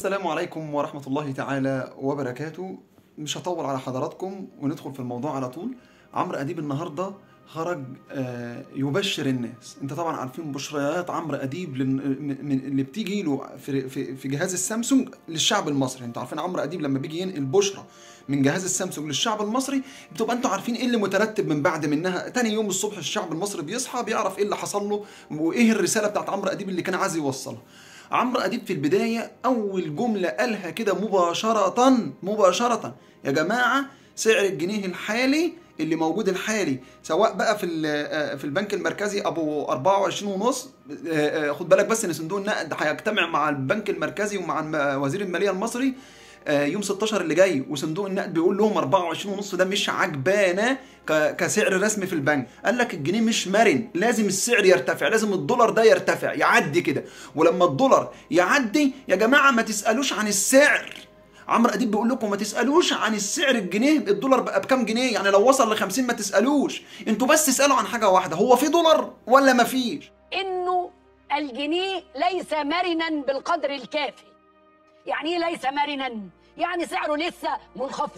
السلام عليكم ورحمة الله تعالى وبركاته مش هطول على حضراتكم وندخل في الموضوع على طول عمرو أديب النهاردة خرج آه، يبشر الناس انت طبعا عارفين بشريات عمرو أديب لن- من- من- اللي بتيجي له في في في جهاز السامسونج للشعب المصري انتوا عارفين عمرو أديب لما بيجي ينقل بشرة من جهاز السامسونج للشعب المصري بتبقى انتوا عارفين ايه اللي مترتب من بعد منها تاني يوم الصبح الشعب المصري بيصحى بيعرف ايه اللي حصل له وايه الرسالة بتاعت عمرو أديب اللي كان عايز يوصلها عمرو أديب في البداية أول جملة قالها كده مباشرة مباشرة يا جماعة سعر الجنيه الحالي اللي موجود الحالي سواء بقى في ال- في البنك المركزي ابو 24 ونص آه، آه، خد بالك بس ان صندوق النقد هيجتمع مع البنك المركزي ومع الم- وزير الماليه المصري آه، يوم 16 اللي جاي وصندوق النقد بيقول لهم 24 ونص ده مش عجبانا ك- كسعر رسمي في البنك قال لك الجنيه مش مرن لازم السعر يرتفع لازم الدولار ده يرتفع يعدي كده ولما الدولار يعدي يا جماعه ما تسالوش عن السعر عمرو اديب بيقول لكم ما تسالوش عن السعر الجنيه الدولار بقى بكام جنيه يعني لو وصل ل 50 ما تسالوش انتوا بس اسالوا عن حاجه واحده هو في دولار ولا ما فيش انه الجنيه ليس مرنا بالقدر الكافي يعني ايه ليس مرنا يعني سعره لسه منخفض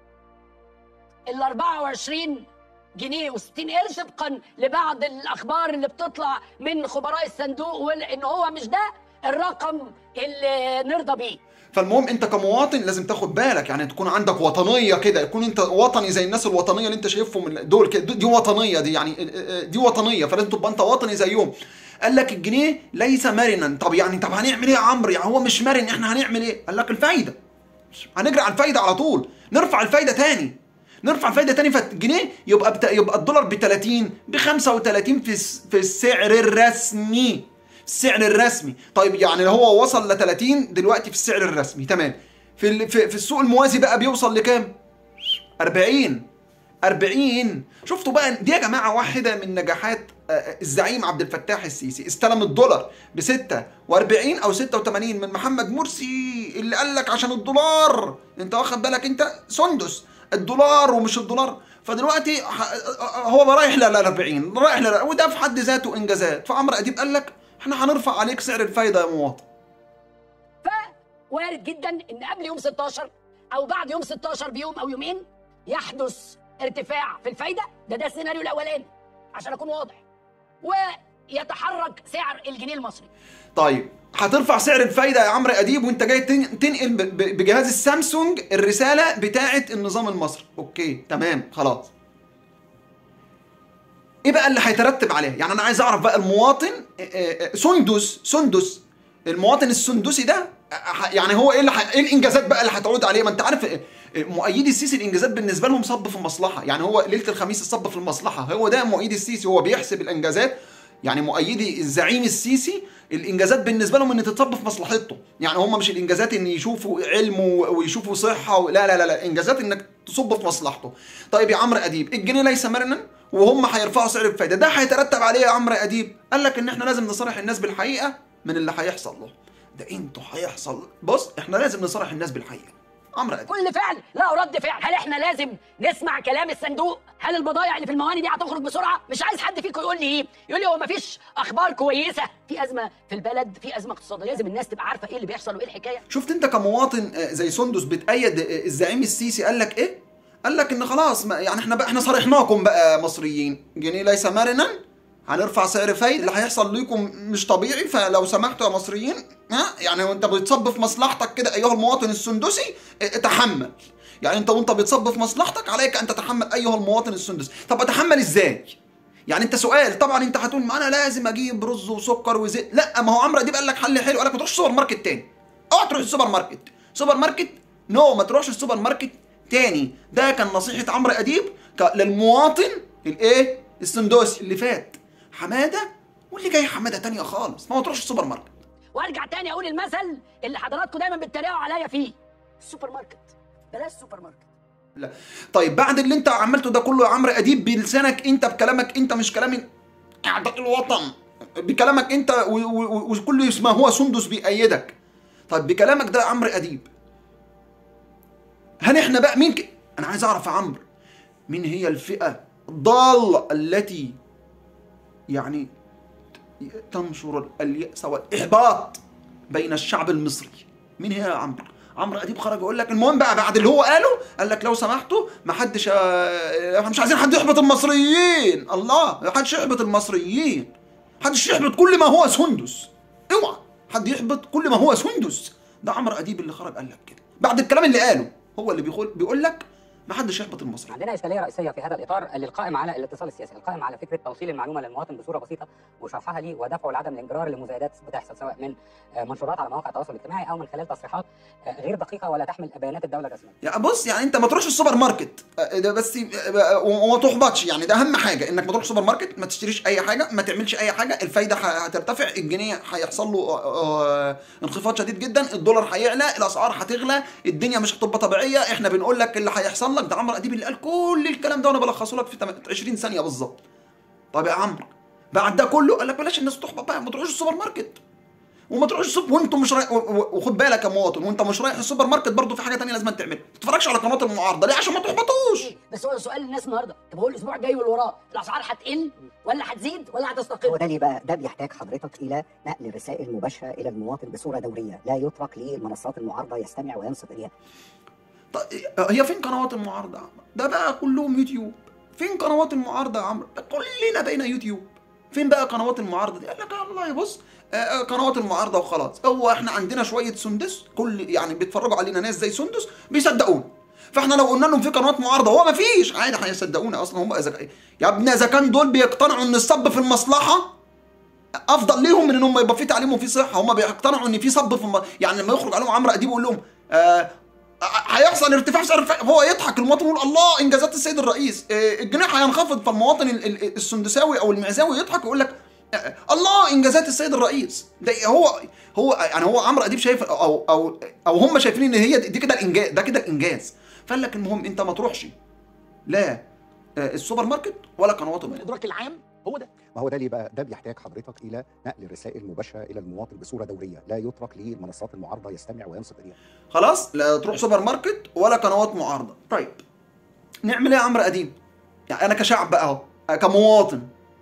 ال 24 جنيه و60 قرش طبقا لبعض الاخبار اللي بتطلع من خبراء الصندوق وال- ان هو مش ده الرقم اللي نرضى بيه فالمهم انت كمواطن لازم تاخد بالك يعني تكون عندك وطنيه كده يكون انت وطني زي الناس الوطنيه اللي انت شايفهم دول كده دي وطنيه دي يعني دي وطنيه فلازم تبقى انت وطني زيهم قال لك الجنيه ليس مرنا طب يعني طب هنعمل ايه يا عمرو يعني هو مش مرن احنا هنعمل ايه قال لك الفايده هنجري على الفايده على طول نرفع الفايده تاني نرفع الفايده تاني فالجنيه يبقى بتا... يبقى الدولار ب 30 ب 35 في الس- في السعر الرسمي السعر الرسمي طيب يعني هو وصل ل 30 دلوقتي في السعر الرسمي تمام في ال... في, في السوق الموازي بقى بيوصل لكام 40 40 شفتوا بقى دي يا جماعه واحده من نجاحات آه، الزعيم عبد الفتاح السيسي استلم الدولار ب 46 او 86 من محمد مرسي اللي قال لك عشان الدولار انت واخد بالك انت سندس الدولار ومش الدولار فدلوقتي ح- هو بقى رايح لل 40 رايح لل وده في حد ذاته انجازات فعمرو اديب قال لك احنا هنرفع عليك سعر الفايده يا مواطن فوارد جدا ان قبل يوم 16 او بعد يوم 16 بيوم او يومين يحدث ارتفاع في الفايده ده ده السيناريو الاولاني عشان اكون واضح ويتحرك سعر الجنيه المصري طيب هترفع سعر الفايده يا عمرو اديب وانت جاي تن- تنقل ب- ب- بجهاز السامسونج الرساله بتاعه النظام المصري اوكي تمام خلاص ايه بقى اللي هيترتب عليه يعني انا عايز اعرف بقى المواطن آه، آه، سندس سندس المواطن السندسي ده آه، يعني هو ايه اللي ح... ايه الانجازات بقى اللي هتعود عليه ما انت عارف آه، آه، مؤيدي السيسي الانجازات بالنسبه لهم صب في المصلحه يعني هو ليله الخميس الصب في المصلحه هو ده مؤيد السيسي هو بيحسب الانجازات يعني مؤيدي الزعيم السيسي الانجازات بالنسبه لهم ان تتصب في مصلحته يعني هم مش الانجازات ان يشوفوا علم و- ويشوفوا صحه و... لا لا لا لا انجازات انك تصب في مصلحته طيب يا عمرو اديب الجنيه ليس مرنا وهم هيرفعوا سعر الفايده ده هيترتب عليه يا عمرو اديب قال لك ان احنا لازم نصارح الناس بالحقيقه من اللي هيحصل له ده انتوا هيحصل بص احنا لازم نصارح الناس بالحقيقه عمرو اديب كل فعل له رد فعل هل احنا لازم نسمع كلام الصندوق هل البضائع اللي في المواني دي هتخرج بسرعه مش عايز حد فيكم يقول لي ايه يقول لي هو مفيش اخبار كويسه في ازمه في البلد في ازمه اقتصاديه لازم الناس تبقى عارفه ايه اللي بيحصل وايه الحكايه شفت انت كمواطن آه، زي سندس بتأيد آه، الزعيم السيسي قال لك ايه؟ قال لك ان خلاص ما يعني احنا بقى احنا صارحناكم بقى مصريين جنيه ليس مرنا هنرفع سعر فايد اللي هيحصل ليكم مش طبيعي فلو سمحتوا يا مصريين ها يعني وانت بتصب في مصلحتك كده ايها المواطن السندسي اه، تحمل يعني انت وانت بتصب في مصلحتك عليك ان تتحمل ايها المواطن السندسي طب اتحمل ازاي؟ يعني انت سؤال طبعا انت هتقول ما انا لازم اجيب رز وسكر وزيت لا ما هو عمرو اديب قال لك حل حلو قال لك ما تروحش سوبر ماركت تاني اوعى تروح السوبر ماركت سوبر ماركت نو ما تروحش السوبر ماركت تاني ده كان نصيحة عمرو اديب ك- للمواطن الايه السندوسي اللي فات حمادة واللي جاي حمادة تانية خالص ما هو تروحش السوبر ماركت وارجع تاني اقول المثل اللي حضراتكم دايما بتتريقوا عليا فيه السوبر ماركت بلاش سوبر ماركت لا طيب بعد اللي انت عملته ده كله يا عمرو اديب بلسانك انت بكلامك انت مش كلام اعضاء الوطن بكلامك انت و- و- و- وكل ما هو سندس بيأيدك طيب بكلامك ده يا عمرو اديب هل احنا بقى مين ك... انا عايز اعرف يا عمرو مين هي الفئة الضالة التي يعني تنشر اليأس والإحباط بين الشعب المصري مين هي يا عمرو عمرو اديب خرج يقول لك المهم بقى بعد اللي هو قاله قال لك لو سمحتوا ما حدش آه، احنا مش عايزين حد يحبط المصريين الله ما حدش يحبط المصريين حدش يحبط كل ما هو سندس اوعى حد يحبط كل ما هو سندس ده عمرو اديب اللي خرج قال لك كده بعد الكلام اللي قاله هو اللي بيقول بيقول لك ما حدش يحبط المصريين عندنا اشكاليه رئيسيه في هذا الاطار اللي القائم على الاتصال السياسي، القائم على فكره توصيل المعلومه للمواطن بصوره بسيطه وشرحها ليه ودفعه لعدم الانجرار لمزايدات بتحصل سواء من آه، منشورات على مواقع التواصل الاجتماعي او من خلال تصريحات آه، غير دقيقه ولا تحمل بيانات الدوله الرسميه. يعني بص يعني انت ما تروحش السوبر ماركت اه، ده بس اه، وما تحبطش يعني ده اهم حاجه انك ما تروحش السوبر ماركت ما تشتريش اي حاجه ما تعملش اي حاجه الفايده ه- هترتفع الجنيه هيحصل له اه، اه، انخفاض شديد جدا الدولار هيعلى الاسعار هتغلى الدنيا مش هتبقى طبيعيه احنا بنقول لك اللي هيحصل لك ده عمرو اديب اللي قال كل الكلام ده وانا بلخصه لك في تم- 20 ثانيه بالظبط طب يا عمرو بعد ده كله قال لك بلاش الناس تحبط بقى ما تروحوش السوبر ماركت وما تروحش السوبر وانتم مش رايح و- و- وخد بالك يا مواطن وانت مش رايح السوبر ماركت برضه في حاجه تانية لازم تعملها ما تتفرجش على قنوات المعارضه ليه عشان ما تحبطوش بس هو سؤال الناس النهارده طب هو الاسبوع الجاي واللي وراه الاسعار هتقل ولا هتزيد ولا هو هتستقر ده ليه بقى ده بيحتاج حضرتك الى نقل رسائل مباشره الى المواطن بصوره دوريه، لا يترك لمنصات المعارضه يستمع وينصت اليها. طيب هي فين قنوات المعارضه يا عمرو ده بقى كلهم يوتيوب فين قنوات المعارضه يا عمرو ده كلنا بقينا يوتيوب فين بقى قنوات المعارضه دي قال لك والله بص آه، آه، قنوات المعارضه وخلاص هو احنا عندنا شويه سندس كل يعني بيتفرجوا علينا ناس زي سندس بيصدقونا فاحنا لو قلنا لهم في قنوات معارضه هو ما فيش عادي هيصدقونا اصلا هم اذا يا ابني اذا كان دول بيقتنعوا ان الصب في المصلحه افضل ليهم من ان هم يبقى في تعليم وفي صحه هم بيقتنعوا ان في صب في الم... يعني لما يخرج عليهم عمرو اديب يقول لهم آه هيحصل ارتفاع سعر الف... هو يضحك المواطن يقول الله انجازات السيد الرئيس آه الجنيه هينخفض فالمواطن ال- ال- السندساوي او المعزاوي يضحك ويقول لك آه الله انجازات السيد الرئيس ده هو هو يعني هو عمرو اديب شايف او او او هم شايفين ان هي دي كده الانجاز ده كده الانجاز فقال لك المهم انت ما تروحش لا آه السوبر ماركت ولا قنوات المعارضة. الادراك العام هو ده ما هو ده ليه بقى ده بيحتاج حضرتك الى نقل رسائل مباشره الى المواطن بصوره دوريه لا يترك لمنصات المعارضه يستمع وينصت اليها خلاص لا تروح سوبر ماركت ولا قنوات معارضه طيب نعمل ايه يا عمرو اديب يعني انا كشعب بقى اهو كمواطن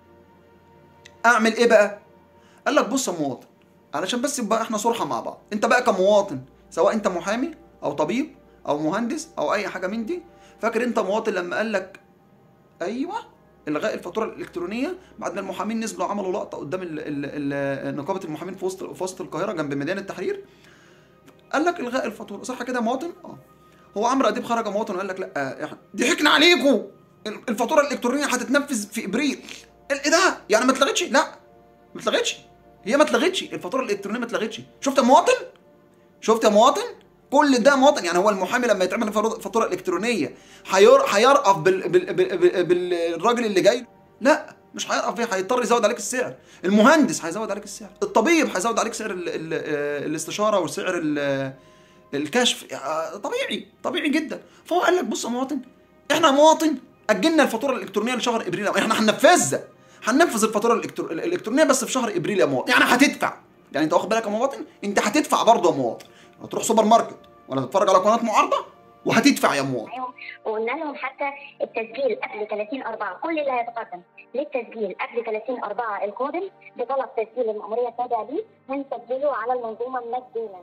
اعمل ايه بقى قال لك بص يا مواطن علشان بس يبقى احنا صرحه مع بعض انت بقى كمواطن سواء انت محامي او طبيب او مهندس او اي حاجه من دي فاكر انت مواطن لما قال لك ايوه الغاء الفاتوره الالكترونيه بعد ما المحامين نزلوا عملوا لقطه قدام ال ال ال نقابه المحامين في وسط في وسط القاهره جنب ميدان التحرير قال لك الغاء الفاتوره صح كده يا مواطن اه هو عمرو اديب خرج يا مواطن وقال لك لا آه، إحنا ضحكنا عليكم الفاتوره الالكترونيه هتتنفذ في ابريل ايه ده يعني ما اتلغتش لا ما اتلغتش هي ما اتلغتش الفاتوره الالكترونيه ما اتلغتش شفت يا مواطن شفت يا مواطن كل ده مواطن يعني هو المحامي لما يتعمل فاتورة- فاتوره الكترونيه هير- هيرقف بال... بال... بال... بال... بالراجل اللي جاي لا مش هيرقف فيه هيضطر يزود عليك السعر المهندس هيزود عليك السعر الطبيب هيزود عليك سعر ال... ال... آه، الاستشاره وسعر ال... الكشف آه، طبيعي طبيعي جدا فهو قال لك بص يا مواطن احنا مواطن اجلنا الفاتوره الالكترونيه لشهر ابريل احنا هننفذها هننفذ الفاتوره الإلكترو- الالكترونيه بس في شهر ابريل يا مواطن يعني هتدفع يعني انت واخد بالك يا مواطن انت هتدفع برضه يا مواطن هتروح سوبر ماركت ولا تتفرج على قناه معارضه وهتدفع يا مواطن معاهم وقلنا لهم حتى التسجيل قبل 30 4 كل اللي هيتقدم للتسجيل قبل 30 4 القادم بطلب تسجيل المأمورية التابعة ليه هنسجله على المنظومة مجانا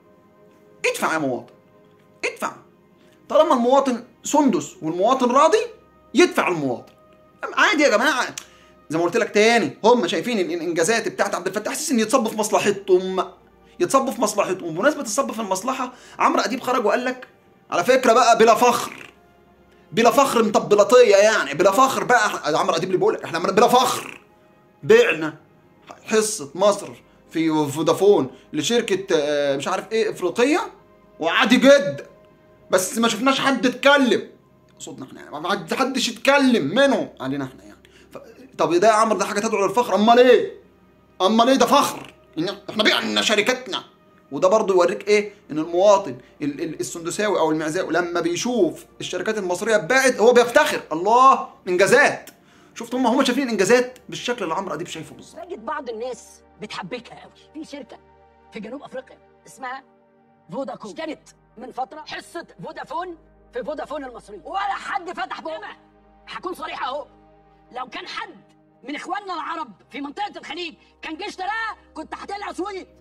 ادفع يا مواطن ادفع طالما المواطن سندس والمواطن راضي يدفع المواطن عادي يا جماعه زي ما قلت لك تاني هم شايفين ان الانجازات بتاعت عبد الفتاح السيسي ان يتصب في مصلحتهم يتصب في مصلحتهم بمناسبه الصب في المصلحه عمرو اديب خرج وقال لك على فكره بقى بلا فخر بلا فخر مطبلطيه يعني بلا فخر بقى عمرو اديب اللي بيقول لك احنا بلا فخر بعنا حصه مصر في فودافون لشركه آه، مش عارف ايه افريقيه وعادي جدا بس ما شفناش حد اتكلم صوتنا احنا يعني ما حدش يتكلم منهم علينا احنا يعني ف... طب ده يا عمرو ده حاجه تدعو للفخر امال ايه امال ايه ده فخر إن احنا بعنا شركتنا وده برضه يوريك ايه ان المواطن ال- ال- السندساوي او المعزاوي لما بيشوف الشركات المصريه اتباعت هو بيفتخر الله انجازات شفت هم هم شايفين الانجازات بالشكل اللي عمرو اديب شايفه بالظبط تجد بعض الناس بتحبكها قوي في شركه في جنوب افريقيا اسمها فوداكون اشترت من فتره حصه فودافون في فودافون المصري ولا حد فتح بقه هكون صريح اهو لو كان حد من اخواننا العرب في منطقه الخليج كان جه اشتراها كنت هتقلع سويت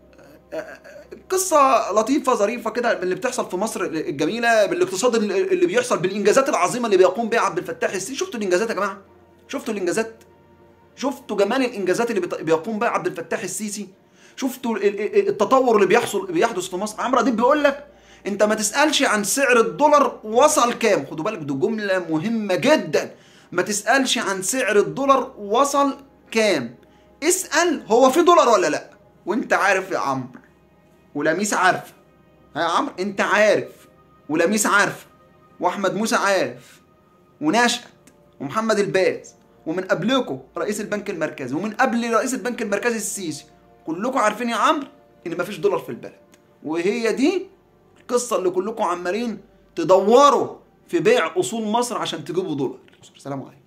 قصة لطيفة ظريفة كده اللي بتحصل في مصر الجميلة بالاقتصاد اللي اللي بيحصل بالإنجازات العظيمة اللي بيقوم بيها عبد الفتاح السيسي شفتوا الإنجازات يا جماعة؟ شفتوا الإنجازات؟ شفتوا جمال الإنجازات اللي بت- بيقوم بها عبد الفتاح السيسي؟ شفتوا ال- ال- التطور اللي بيحصل بيحدث في مصر؟ عمرو أديب بيقول لك أنت ما تسألش عن سعر الدولار وصل كام؟ خدوا بالك دي جملة مهمة جدا ما تسألش عن سعر الدولار وصل كام؟ اسأل هو في دولار ولا لأ؟ وأنت عارف يا عمرو ولميس عارفه ها يا عمرو انت عارف ولميس عارفه واحمد موسى عارف ونشأت ومحمد الباز ومن قبلكم رئيس البنك المركزي ومن قبل رئيس البنك المركزي السيسي كلكم عارفين يا عمرو ان مفيش دولار في البلد وهي دي القصه اللي كلكم عمالين تدوروا في بيع اصول مصر عشان تجيبوا دولار سلام عليكم